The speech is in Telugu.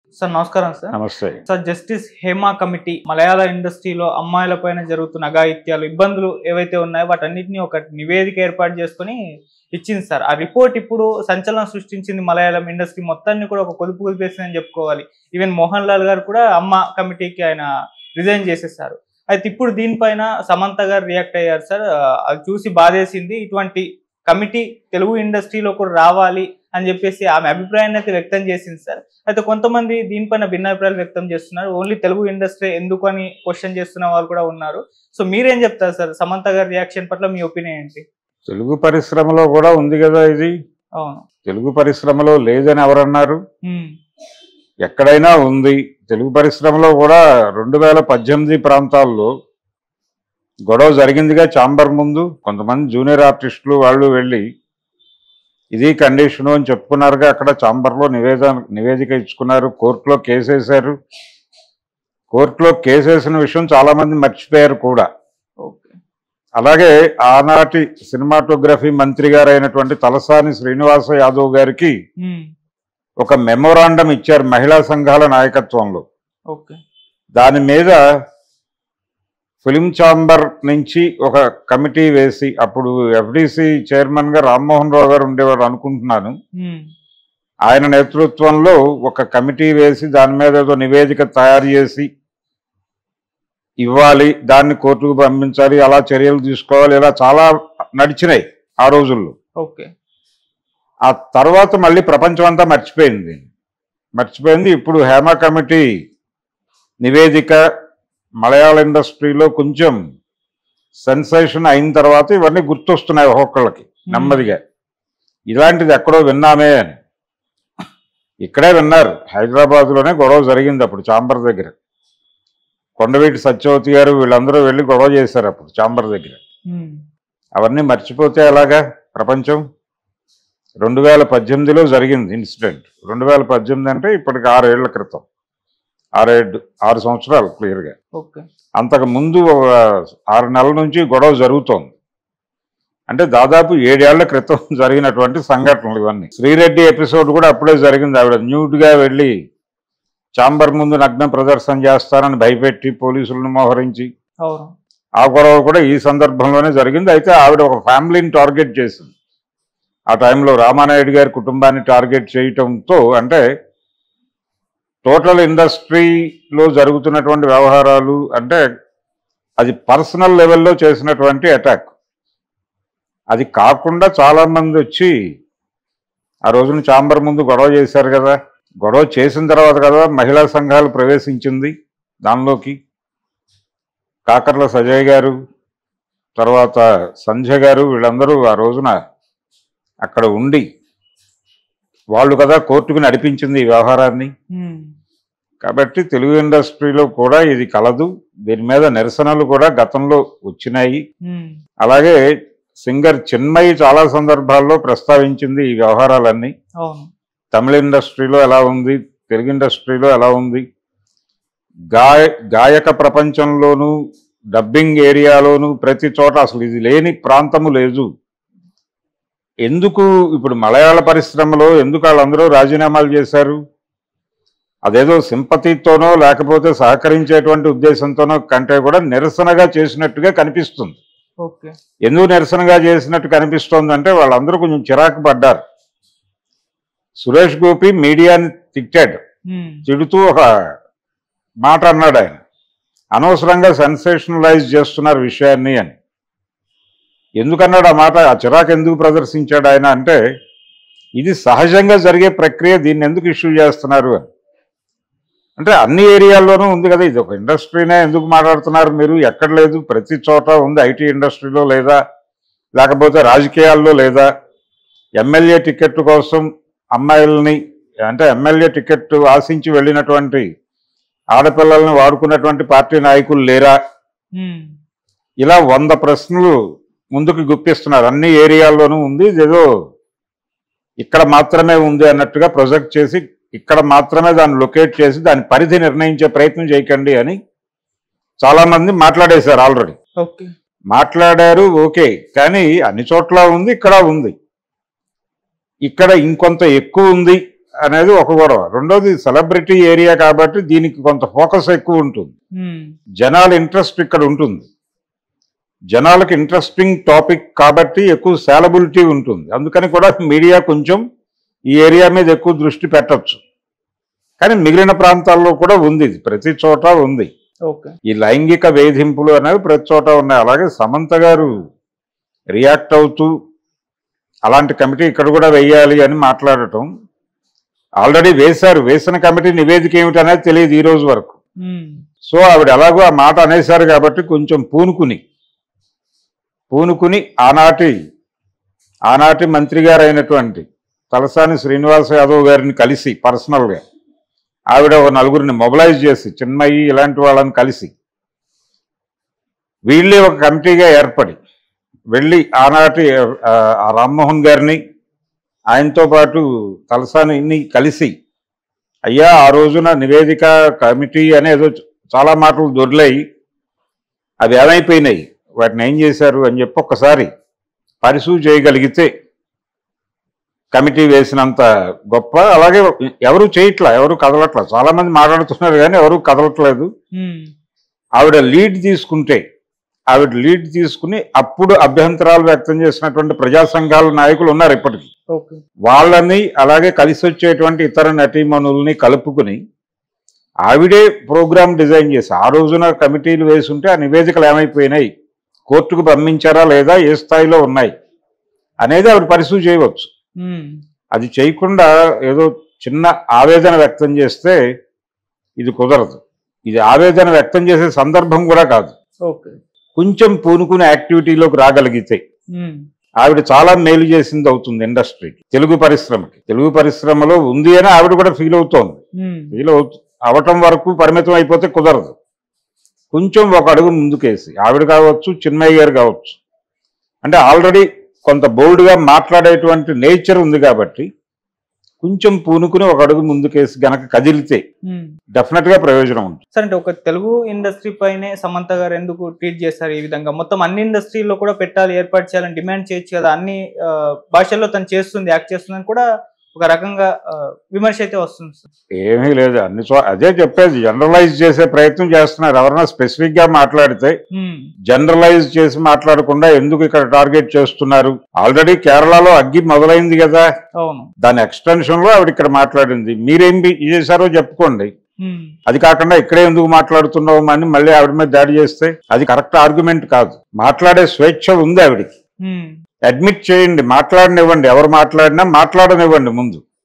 సార్ నమస్కారం సార్ నమస్తే sir justice Hema committee Malayala ఇండస్ట్రీలో అమ్మాయిల పైన జరుగుతున్న అఘాయిత్యాలు ఇబ్బందులు ఏవైతే ఉన్నాయో వాటన్నిటిని ఒక నివేదిక ఏర్పాటు చేసుకొని ఇచ్చింది సార్ ఆ రిపోర్ట్ ఇప్పుడు సంచలనం సృష్టించింది మలయాళం ఇండస్ట్రీ మొత్తాన్ని కూడా ఒక కొలుపు కొలిపేసిందని చెప్పుకోవాలి ఈవెన్ మోహన్ లాల్ గారు కూడా అమ్మ కమిటీకి ఆయన రిజైన్ చేసేసారు అయితే ఇప్పుడు దీనిపైన సమంత గారు రియాక్ట్ అయ్యారు సార్ ఆ, అది చూసి బాధేసింది ఇటువంటి కమిటీ తెలుగు ఇండస్ట్రీలో కూడా రావాలి అని చెప్పేసి ఆమె అభిప్రాయాన్ని అయితే వ్యక్తం చేసింది సార్ అయితే కొంతమంది దీనిపైన భిన్నాభిప్రాయాలు వ్యక్తం చేస్తున్నారు ఓన్లీ తెలుగు ఇండస్ట్రీ ఎందుకు అని క్వశ్చన్ చేస్తున్న వాళ్ళు కూడా ఉన్నారు సో మీరేం చెప్తారు సార్ సమంత గారి రియాక్షన్ పట్ల మీ ఒపీనియన్ ఏంటి తెలుగు పరిశ్రమలో కూడా ఉంది కదా ఇది అవును తెలుగు పరిశ్రమలో లేదని ఎవరన్నారు ఉమ్, ఎక్కడైనా ఉంది తెలుగు పరిశ్రమలో కూడా రెండు వేల పద్దెనిమిది ప్రాంతాల్లో గొడవ జరిగిందిగా చాంబర్ ముందు కొంతమంది జూనియర్ ఆర్టిస్టులు వాళ్ళు వెళ్ళి ఇది కండిషను అని చెప్పుకున్నారుగా అక్కడ చాంబర్లో నివేదన నివేదిక ఇచ్చుకున్నారు కోర్టులో కేసు వేశారు కోర్టులో కేసు వేసిన విషయం చాలా మంది మర్చిపోయారు కూడా ఓకే అలాగే ఆనాటి సినిమాటోగ్రఫీ మంత్రి గారైనటువంటి తలసాని శ్రీనివాస యాదవ్ గారికి ఉమ్, ఒక మెమోరాండం ఇచ్చారు మహిళా సంఘాల నాయకత్వంలో ఓకే దాని మీద ఫిలిం ఛాంబర్ నుంచి ఒక కమిటీ వేసి అప్పుడు ఎఫ్డిసి చైర్మన్ గా రామ్మోహన్ రావు గారు ఉండేవారు అనుకుంటున్నాను ఉమ్, ఆయన నేతృత్వంలో ఒక కమిటీ వేసి దాని మీద ఏదో నివేదిక తయారు చేసి ఇవ్వాలి దాన్ని కోర్టుకు పంపించాలి అలా చర్యలు తీసుకోవాలి ఇలా చాలా నడిచినాయి ఆ రోజుల్లో ఓకే ఆ తర్వాత మళ్ళీ ప్రపంచం అంతా మర్చిపోయింది మర్చిపోయింది ఇప్పుడు హేమ కమిటీ నివేదిక మలయాళ ఇండస్ట్రీలో కొంచెం సెన్సేషన్ అయిన తర్వాత ఇవన్నీ గుర్తొస్తున్నాయి ఒక్కొక్కళ్ళకి నెమ్మదిగా ఇలాంటిది ఎక్కడో విన్నామే అని ఇక్కడే విన్నారు హైదరాబాద్లోనే గొడవ జరిగింది అప్పుడు చాంబర్ దగ్గర కొండవీటి సత్యవతి గారు వీళ్ళందరూ వెళ్ళి గొడవ చేశారు అప్పుడు చాంబర్ దగ్గర ఉమ్, అవన్నీ మర్చిపోతే ఎలాగా ప్రపంచం రెండు వేల పద్దెనిమిదిలో జరిగింది ఇన్సిడెంట్ రెండు వేల పద్దెనిమిది అంటే ఇప్పటికి ఆరేళ్ల క్రితం ఆరేడు ఆరు సంవత్సరాలు క్లియర్గా ఓకే అంతకు ముందు ఒక ఆరు నెలల నుంచి గొడవ జరుగుతోంది అంటే దాదాపు ఏడేళ్ల క్రితం జరిగినటువంటి సంఘటనలు ఇవన్నీ శ్రీరెడ్డి ఎపిసోడ్ కూడా అప్పుడే జరిగింది ఆవిడ న్యూడ్గా వెళ్ళి చాంబర్ ముందు నగ్న ప్రదర్శన చేస్తారని భయపెట్టి పోలీసులను మోహరించి అవును ఆ గొడవ కూడా ఈ సందర్భంలోనే జరిగింది అయితే ఆవిడ ఒక ఫ్యామిలీని టార్గెట్ చేసింది ఆ టైంలో రామానాయుడు గారి కుటుంబాన్ని టార్గెట్ చేయటంతో అంటే టోటల్ ఇండస్ట్రీలో జరుగుతున్నటువంటి వ్యవహారాలు అంటే అది పర్సనల్ లెవెల్లో చేసినటువంటి అటాక్ అది కాకుండా చాలా మంది వచ్చి ఆ రోజున చాంబర్ ముందు గొడవ చేశారు కదా గొడవ చేసిన తర్వాత కదా మహిళా సంఘాలు ప్రవేశించింది దానిలోకి కాకర్ల సజయ్ గారు తర్వాత సంధ్య గారు వీళ్ళందరూ ఆ రోజున అక్కడ ఉండి వాళ్ళు కదా కోర్టుకు నడిపించింది ఈ వ్యవహారాన్ని ఉమ్, కాబట్టి తెలుగు ఇండస్ట్రీలో కూడా ఇది కలదు దీని మీద నిరసనలు కూడా గతంలో వచ్చినాయి ఉమ్, అలాగే సింగర్ చిన్మయి చాలా సందర్భాల్లో ప్రస్తావించింది ఈ వ్యవహారాలన్నీ అవును తమిళ ఇండస్ట్రీలో ఎలా ఉంది తెలుగు ఇండస్ట్రీలో ఎలా ఉంది గాయ గాయక ప్రపంచంలోనూ డబ్బింగ్ ఏరియాలోనూ ప్రతి చోట అసలు ఇది లేని ప్రాంతము లేదు ఎందుకు ఇప్పుడు మలయాళ పరిశ్రమలో ఎందుకు వాళ్ళందరూ రాజీనామాలు చేశారు అదేదో సింపతితోనో లేకపోతే సహకరించేటువంటి ఉద్దేశంతోనో కంటే కూడా నిరసనగా చేసినట్టుగా కనిపిస్తుంది ఓకే ఎందుకు నిరసనగా చేసినట్టు కనిపిస్తోంది అంటే వాళ్ళందరూ కొంచెం చిరాకు పడ్డారు సురేష్ గోపి మీడియాని తిట్టాడు ఉమ్, తిడుతూ ఒక మాట అన్నాడు ఆయన అనవసరంగా సెన్సేషనలైజ్ చేస్తున్నారు విషయాన్ని అని ఎందుకన్నాడు ఆ మాట ఆ చిరాకు ఎందుకు ప్రదర్శించాడు ఆయన అంటే ఇది సహజంగా జరిగే ప్రక్రియ దీన్ని ఎందుకు ఇష్యూ చేస్తున్నారు అని అంటే అన్ని ఏరియాల్లోనూ ఉంది కదా ఇది ఒక ఇండస్ట్రీనే ఎందుకు మాట్లాడుతున్నారు మీరు ఎక్కడ లేదు ప్రతి చోట ఉంది ఐటీ ఇండస్ట్రీలో లేదా లేకపోతే రాజకీయాల్లో లేదా ఎమ్మెల్యే టికెట్ కోసం అమ్మాయిల్ని అంటే ఎమ్మెల్యే టికెట్ ఆశించి వెళ్ళినటువంటి ఆడపిల్లల్ని వాడుకున్నటువంటి పార్టీ నాయకులు లేరా ఉమ్, ఇలా వంద ప్రశ్నలు ముందుకు గుప్పిస్తున్నారు అన్ని ఏరియాల్లోనూ ఉంది ఇదేదో ఇక్కడ మాత్రమే ఉంది అన్నట్టుగా ప్రొజెక్ట్ చేసి ఇక్కడ మాత్రమే దాన్ని లొకేట్ చేసి దాని పరిధి నిర్ణయించే ప్రయత్నం చేయకండి అని చాలా మంది మాట్లాడేశారు ఆల్రెడీ ఓకే మాట్లాడారు ఓకే కానీ అన్ని చోట్ల ఉంది ఇక్కడ ఉంది ఇక్కడ ఇంకొంత ఎక్కువ ఉంది అనేది ఒక గొడవ రెండోది సెలబ్రిటీ ఏరియా కాబట్టి దీనికి కొంత ఫోకస్ ఎక్కువ ఉంటుంది ఉమ్, జనాల ఇంట్రెస్ట్ ఇక్కడ ఉంటుంది జనాలకు ఇంట్రెస్టింగ్ టాపిక్ కాబట్టి ఎక్కువ సాలబిలిటీ ఉంటుంది అందుకని కూడా మీడియా కొంచెం ఈ ఏరియా మీద ఎక్కువ దృష్టి పెట్టొచ్చు కానీ మిగిలిన ప్రాంతాల్లో కూడా ఉంది ఇది ప్రతి చోట ఉంది ఓకే ఈ లైంగిక వేధింపులు అనేవి ప్రతి చోట ఉన్నాయి అలాగే సమంత గారు రియాక్ట్ అవుతూ అలాంటి కమిటీ ఇక్కడ కూడా వెయ్యాలి అని మాట్లాడటం ఆల్రెడీ వేశారు వేసిన కమిటీ నివేదిక ఏమిటి అనేది తెలియదు ఈ రోజు వరకు ఉమ్, సో ఆవిడ ఎలాగో ఆ మాట అనేశారు కాబట్టి కొంచెం పూనుకుని పూనుకుని ఆనాటి ఆనాటి మంత్రి గారు అయినటువంటి తలసాని శ్రీనివాస యాదవ్ గారిని కలిసి పర్సనల్గా ఆవిడ ఒక నలుగురిని మొబిలైజ్ చేసి చిన్మయి ఇలాంటి వాళ్ళని కలిసి వీళ్ళే ఒక కమిటీగా ఏర్పడి వెళ్ళి ఆనాటి ఆ, ఆ రామ్మోహన్ గారిని ఆయనతో పాటు తలసానిని కలిసి అయ్యా ఆ రోజున నివేదిక కమిటీ అనేదో చాలా మాటలు దొర్లాయి అవి ఏమైపోయినాయి వాటిని ఏం చేశారు అని చెప్పి ఒక్కసారి పరిశూ చేయగలిగితే కమిటీ వేసినంత గొప్ప అలాగే ఎవరు చేయట్లా ఎవరు కదలట్లా చాలా మంది మాట్లాడుతున్నారు కానీ ఎవరు కదలట్లేదు ఉమ్, ఆవిడ లీడ్ తీసుకుంటే ఆవిడ లీడ్ తీసుకుని అప్పుడు అభ్యంతరాలు వ్యక్తం చేసినటువంటి ప్రజా సంఘాల నాయకులు ఉన్నారు ఇప్పటికి ఓకే వాళ్ళని అలాగే కలిసి వచ్చేటువంటి ఇతర నటీమణుల్ని కలుపుకుని ఆవిడే ప్రోగ్రామ్ డిజైన్ చేసి ఆ రోజున కమిటీలు వేసుంటే ఆ నివేదికలు ఏమైపోయినాయి కోర్టుకు పంపించారా లేదా ఏ స్థాయిలో ఉన్నాయి అనేది ఆవిడ పరిశీలి చేయవచ్చు ఉమ్, అది చేయకుండా ఏదో చిన్న ఆవేదన వ్యక్తం చేస్తే ఇది కుదరదు ఇది ఆవేదన వ్యక్తం చేసే సందర్భం కూడా కాదు ఓకే కొంచెం పూనుకునే యాక్టివిటీలోకి రాగలిగితే ఉమ్, ఆవిడ చాలా మేలు చేసింది అవుతుంది ఇండస్ట్రీకి తెలుగు పరిశ్రమకి తెలుగు పరిశ్రమలో ఉంది అని ఆవిడ కూడా ఫీల్ అవుతోంది ఉమ్, ఫీల్ అవుతు అవటం వరకు పరిమితం అయిపోతే కుదరదు కొంచెం ఒక అడుగు ముందుకేసి ఆవిడ కావచ్చు చిన్మయ్య గారు కావచ్చు అంటే ఆల్రెడీ కొంత బోల్డ్గా మాట్లాడేటువంటి నేచర్ ఉంది కాబట్టి కొంచెం పూనుకుని ఒక అడుగు ముందుకేసి గనక కదిలితే ఉమ్. డెఫినెట్గా ప్రయోజనం ఉంటుంది సరే అంటే ఒక తెలుగు ఇండస్ట్రీ పైనే సమంత గారు ఎందుకు ట్రీట్ చేస్తారు ఈ విధంగా మొత్తం అన్ని ఇండస్ట్రీలో కూడా పెట్టాలి ఏర్పాటు చేయాలని డిమాండ్ చేయొచ్చు కదా అన్ని ఆ, భాషల్లో తను చేస్తుంది యాక్ట్ చేస్తుందని కూడా ఒక రకంగా ఆ, విమర్శ అయితే వస్తుంది సార్. ఏమీ లేదు అన్ని చో అదే చెప్పేది జనరలైజ్ చేసే ప్రయత్నం చేస్తున్నారు ఎవరైనా స్పెసిఫిక్గా మాట్లాడితే ఉమ్, జనరలైజ్ చేసి మాట్లాడకుండా ఎందుకు ఇక్కడ టార్గెట్ చేస్తున్నారు ఆల్రెడీ కేరళలో అగ్గి మొదలైంది కదా అవును దాని ఎక్స్టెన్షన్ లో ఆవిడ ఇక్కడ మాట్లాడింది మీరేం బి- చేశారో చెప్పుకోండి ఉమ్, అది కాకుండా ఇక్కడే ఎందుకు మాట్లాడుతున్నావు అని మళ్ళీ ఆవిడ మీద దాడి చేస్తే అది కరెక్ట్ ఆర్గ్యుమెంట్ కాదు మాట్లాడే స్వేచ్ఛ ఉంది ఆవిడకి ఉమ్, అడ్మిట్ చేయండి మాట్లాడనివ్వండి ఎవరు మాట్లాడినా మాట్లాడనివ్వండి ముందు